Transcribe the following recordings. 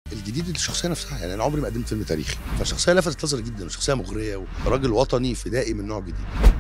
الجديد الشخصيه نفسها يعني انا عمري ما قدمت فيلم تاريخي فالشخصيه لفتت نظري جدا وشخصيه مغريه وراجل وطني فدائي من نوع جديد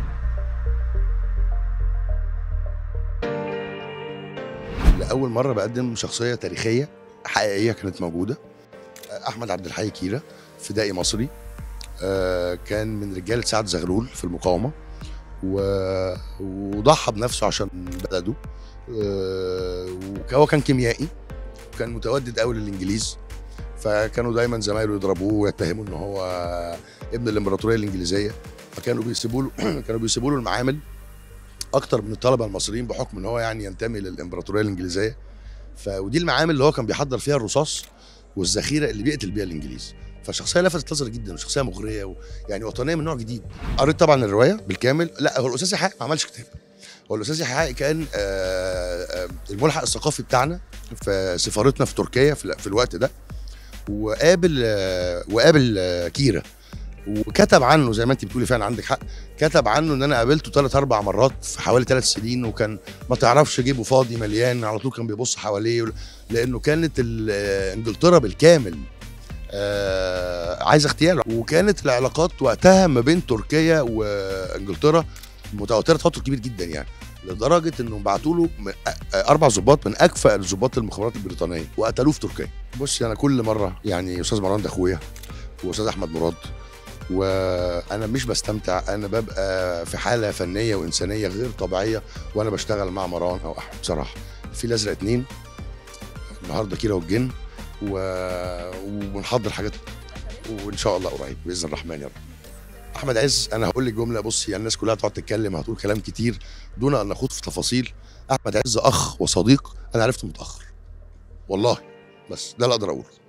لاول مره بقدم شخصيه تاريخيه حقيقيه كانت موجوده احمد عبد الحي كيره فدائي مصري آه، كان من رجاله سعد زغلول في المقاومه و- وضحى بنفسه عشان بلده آه، وهو كان كيميائي وكان متودد قوي للانجليز فكانوا دايما زمايله يضربوه ويتهموا ان هو ابن الامبراطوريه الانجليزيه فكانوا بيسيبوا له كانوا بيسيبوا له المعامل اكتر من الطلبه المصريين بحكم ان هو يعني ينتمي للامبراطوريه الانجليزيه ف ودي المعامل اللي هو كان بيحضر فيها الرصاص والذخيره اللي بيقتل بيها الانجليز فشخصيه لفتت نظري جدا وشخصيه مغريه ويعني وطنيه من نوع جديد قريت طبعا الروايه بالكامل لا هو الاستاذ يحيى ما عملش كتاب هو الاستاذ يحيى كان آه، آه، الملحق الثقافي بتاعنا في سفارتنا في تركيا في, في الوقت ده وقابل آه، وقابل آه، كيرا وكتب عنه زي ما انت بتقولي فعلا عندك حق كتب عنه ان انا قابلته ثلاث اربع مرات في حوالي ثلاث سنين وكان ما تعرفش جيبه فاضي مليان على طول كان بيبص حواليه لانه كانت ال- آه، انجلترا بالكامل آه، عايزه اغتياله وكانت العلاقات وقتها ما بين تركيا وانجلترا متوتره توتر كبير جدا يعني لدرجه انهم بعتوا له م- أ- اربع ضباط من اكفأ الضباط المخابرات البريطانيه وقتلوه في تركيا بص انا كل مره يعني استاذ مروان ده اخويا واستاذ احمد مراد وانا مش بستمتع انا ببقى في حاله فنيه وانسانيه غير طبيعيه وانا بشتغل مع مروان او احمد بصراحه في الازرق اتنين النهارده كيرة والجن و... وبنحضر حاجات وان شاء الله قريب باذن الرحمن يا رب احمد عز انا هقول لك جمله بصي الناس كلها تقعد تتكلم هتقول كلام كتير دون ان نخوض في تفاصيل احمد عز اخ وصديق انا عرفته متاخر والله بس ده اللي اقدر اقوله